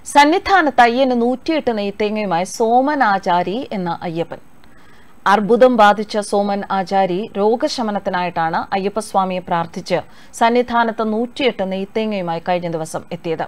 സന്നിധാനത്ത് അയ്യന് നൂറ്റിയെട്ട് നെയ്ത്തേങ്ങയുമായി സോമൻ ആചാരി എന്ന അയ്യപ്പൻ അർബുദം ബാധിച്ച സോമൻ ആചാരി രോഗശമനത്തിനായിട്ടാണ് അയ്യപ്പസ്വാമിയെ പ്രാർത്ഥിച്ച് സന്നിധാനത്ത് നൂറ്റിയെട്ട് നെയ്ത്തേങ്ങയുമായി കഴിഞ്ഞ ദിവസം എത്തിയത്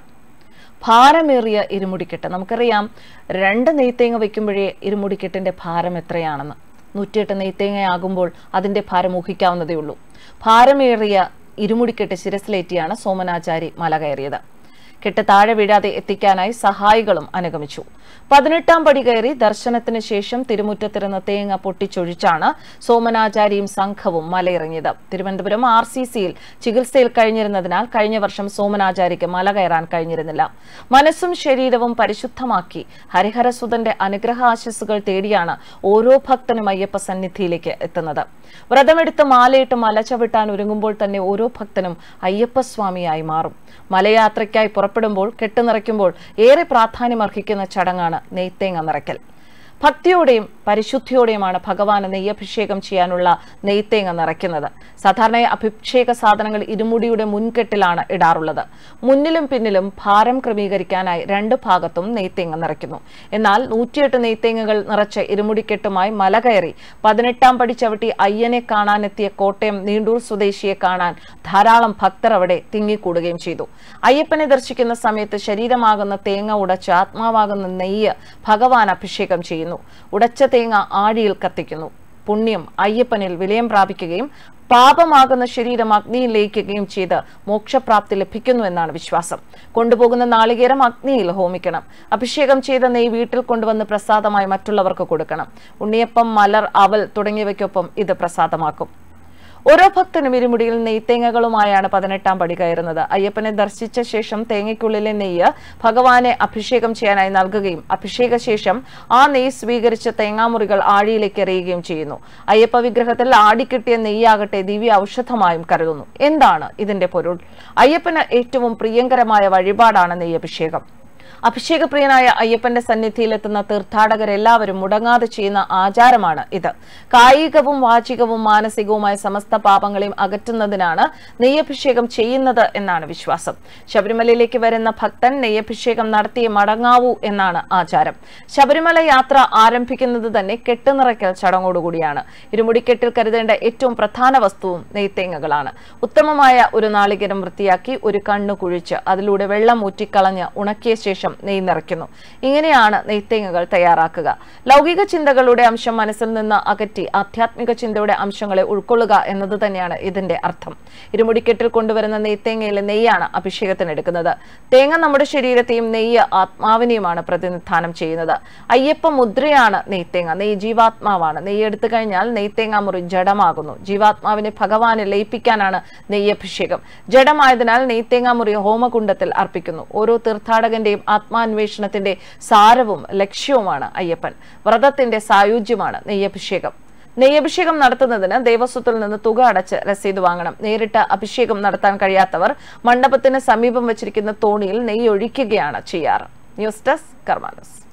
ഭാരമേറിയ ഇരുമുടിക്കെട്ട് നമുക്കറിയാം രണ്ട് നെയ്ത്തേങ്ങ വയ്ക്കുമ്പോഴേ ഇരുമുടിക്കെട്ടിന്റെ ഭാരം എത്രയാണെന്ന് നൂറ്റിയെട്ട് നെയ്ത്തേങ്ങയാകുമ്പോൾ അതിന്റെ ഭാരം ഊഹിക്കാവുന്നതേ ഉള്ളൂ ഭാരമേറിയ ഇരുമുടിക്കെട്ട് ശിരസിലേറ്റിയാണ് സോമനാചാരി മല കയറിയത് കെട്ട് താഴെ വീഴാതെ എത്തിക്കാനായി സഹായികളും അനുഗമിച്ചു പതിനെട്ടാം പടി കയറി ദർശനത്തിന് ശേഷം തിരുമുറ്റത്തിരുന്ന് തേങ്ങ പൊട്ടിച്ചൊഴിച്ചാണ് സോമനാചാരിയും സംഘവും മലയിറങ്ങിയത് തിരുവനന്തപുരം ആർ സി സിയിൽ ചികിത്സയിൽ കഴിഞ്ഞിരുന്നതിനാൽ കഴിഞ്ഞ വർഷം സോമനാചാരിക്ക് മല കയറാൻ കഴിഞ്ഞിരുന്നില്ല മനസ്സും ശരീരവും പരിശുദ്ധമാക്കി ഹരിഹരസുതന്റെ അനുഗ്രഹാശസ്സുകൾ തേടിയാണ് ഓരോ ഭക്തനും അയ്യപ്പ സന്നിധിയിലേക്ക് എത്തുന്നത് വ്രതമെടുത്ത് മാലയിട്ട് മല ചവിട്ടാൻ ഒരുങ്ങുമ്പോൾ തന്നെ ഓരോ ഭക്തനും അയ്യപ്പസ്വാമിയായി മാറും മലയാത്രയ്ക്കായി പുറപ്പെടുമ്പോൾ കെട്ടുനിറയ്ക്കുമ്പോൾ ഏറെ പ്രാധാന്യമർഹിക്കുന്ന ചടങ്ങാണ് നെയ്ത്തേങ്ങ നിറയ്ക്കൽ ഭക്തിയോടെയും പരിശുദ്ധിയോടെയുമാണ് ഭഗവാന് നെയ്യഭിഷേകം ചെയ്യാനുള്ള നെയ്ത്തേങ്ങ നിറയ്ക്കുന്നത് സാധാരണയായി അഭിഷേക സാധനങ്ങൾ ഇരുമുടിയുടെ മുൻകെട്ടിലാണ് ഇടാറുള്ളത് മുന്നിലും പിന്നിലും ഭാരം ക്രമീകരിക്കാനായി രണ്ട് ഭാഗത്തും നെയ്ത്തേങ്ങ നിറയ്ക്കുന്നു എന്നാൽ നൂറ്റിയെട്ട് നെയ്ത്തേങ്ങകൾ നിറച്ച ഇരുമുടിക്കെട്ടുമായി മല കയറി പതിനെട്ടാം പടി ചവിട്ടി അയ്യനെ കാണാനെത്തിയ കോട്ടയം നീണ്ടൂർ സ്വദേശിയെ കാണാൻ ധാരാളം ഭക്തർ അവിടെ തിങ്ങിക്കൂടുകയും ചെയ്തു അയ്യപ്പനെ ദർശിക്കുന്ന സമയത്ത് ശരീരമാകുന്ന തേങ്ങ ഉടച്ച് ആത്മാവാകുന്ന നെയ്യ് ഭഗവാൻ അഭിഷേകം ചെയ്യുന്നു ഉടച്ച തേങ്ങ ആഴിയിൽ കത്തിക്കുന്നു പുണ്യം അയ്യപ്പനിൽ വിലയം പ്രാപിക്കുകയും പാപമാകുന്ന ശരീരം അഗ്നിയിൽ ലയിക്കുകയും ചെയ്ത് മോക്ഷപ്രാപ്തി ലഭിക്കുന്നു എന്നാണ് വിശ്വാസം കൊണ്ടുപോകുന്ന നാളികേരം അഗ്നിയിൽ ഹോമിക്കണം അഭിഷേകം ചെയ്ത നെയ് വീട്ടിൽ കൊണ്ടുവന്ന് പ്രസാദമായി മറ്റുള്ളവർക്ക് കൊടുക്കണം ഉണ്ണിയപ്പം മലർ അവൽ തുടങ്ങിയവയ്ക്കൊപ്പം ഇത് പ്രസാദമാക്കും ഓരോ ഭക്തനും ഇരുമുടിയിൽ നെയ്ത്തേങ്ങകളുമായാണ് പതിനെട്ടാം പടി കയറുന്നത് അയ്യപ്പനെ ദർശിച്ച ശേഷം തേങ്ങയ്ക്കുള്ളിലെ നെയ്യ് ഭഗവാനെ അഭിഷേകം ചെയ്യാനായി നൽകുകയും അഭിഷേക ശേഷം ആ നെയ്യ് സ്വീകരിച്ച തേങ്ങാമുറികൾ ആഴിയിലേക്ക് എറിയുകയും ചെയ്യുന്നു അയ്യപ്പ വിഗ്രഹത്തിൽ ആടിക്കിട്ടിയ നെയ്യാകട്ടെ ദിവ്യ ഔഷധമായും കരുതുന്നു എന്താണ് ഇതിന്റെ പൊരുൾ അയ്യപ്പന് ഏറ്റവും പ്രിയങ്കരമായ വഴിപാടാണ് നെയ്യഭിഷേകം അഭിഷേകപ്രിയനായ അയ്യപ്പന്റെ സന്നിധിയിലെത്തുന്ന തീർത്ഥാടകരെല്ലാവരും മുടങ്ങാതെ ചെയ്യുന്ന ആചാരമാണ് ഇത് കായികവും വാചികവും മാനസികവുമായ സമസ്ത പാപങ്ങളെയും അകറ്റുന്നതിനാണ് നെയ്യഭിഷേകം ചെയ്യുന്നത് എന്നാണ് വിശ്വാസം ശബരിമലയിലേക്ക് വരുന്ന ഭക്തൻ നെയ്യഭിഷേകം നടത്തിയേ മടങ്ങാവൂ എന്നാണ് ആചാരം ശബരിമല യാത്ര ആരംഭിക്കുന്നത് തന്നെ കെട്ടുനിറയ്ക്കൽ ചടങ്ങോടുകൂടിയാണ് ഇരുമുടിക്കെട്ടിൽ കരുതേണ്ട ഏറ്റവും പ്രധാന വസ്തുവും നെയ്ത്തേങ്ങകളാണ് ഉത്തമമായ ഒരു നാളികേരം വൃത്തിയാക്കി ഒരു കണ്ണു കുഴിച്ച് അതിലൂടെ വെള്ളം ഊറ്റിക്കളഞ്ഞ് ഉണക്കിയ ശേഷം നെയ്യ് നിറയ്ക്കുന്നു ഇങ്ങനെയാണ് നെയ്ത്തേങ്ങകൾ തയ്യാറാക്കുക ലൗകിക ചിന്തകളുടെ അംശം മനസ്സിൽ നിന്ന് അകറ്റി ആധ്യാത്മിക ചിന്തയുടെ അംശങ്ങളെ ഉൾക്കൊള്ളുക എന്നത് തന്നെയാണ് ഇതിന്റെ അർത്ഥം ഇരുമുടിക്കെട്ടിൽ കൊണ്ടുവരുന്ന നെയ്ത്തേങ്ങയിലെ നെയ്യാണ് അഭിഷേകത്തിന് എടുക്കുന്നത് തേങ്ങ നമ്മുടെ ശരീരത്തെയും നെയ്യ് ആത്മാവിനെയുമാണ് പ്രതിനിധാനം ചെയ്യുന്നത് അയ്യപ്പ മുദ്രയാണ് നെയ്ത്തേങ്ങ നെയ്യ് ജീവാത്മാവാണ് നെയ്യ് എടുത്തു കഴിഞ്ഞാൽ നെയ്ത്തേങ്ങ മുറി ജഡമാകുന്നു ജീവാത്മാവിനെ ഭഗവാനെ ലയിപ്പിക്കാനാണ് നെയ്യഭിഷേകം ജഡമായതിനാൽ നെയ്ത്തേങ്ങ മുറി ഹോമകുണ്ടത്തിൽ അർപ്പിക്കുന്നു ഓരോ തീർത്ഥാടകന്റെയും ആത്മാന്വേഷണത്തിന്റെ സാരവും ലക്ഷ്യവുമാണ് അയ്യപ്പൻ വ്രതത്തിന്റെ സായുജ്യമാണ് നെയ്യഭിഷേകം നെയ്യഭിഷേകം നടത്തുന്നതിന് ദേവസ്വത്തിൽ നിന്ന് തുക അടച്ച് രസീത് വാങ്ങണം നേരിട്ട് അഭിഷേകം നടത്താൻ കഴിയാത്തവർ മണ്ഡപത്തിന് സമീപം വച്ചിരിക്കുന്ന തോണിയിൽ നെയ്യ് ഒഴിക്കുകയാണ് ചെയ്യാറ് ന്യൂസ് ഡെസ്ക് കർമാനസ്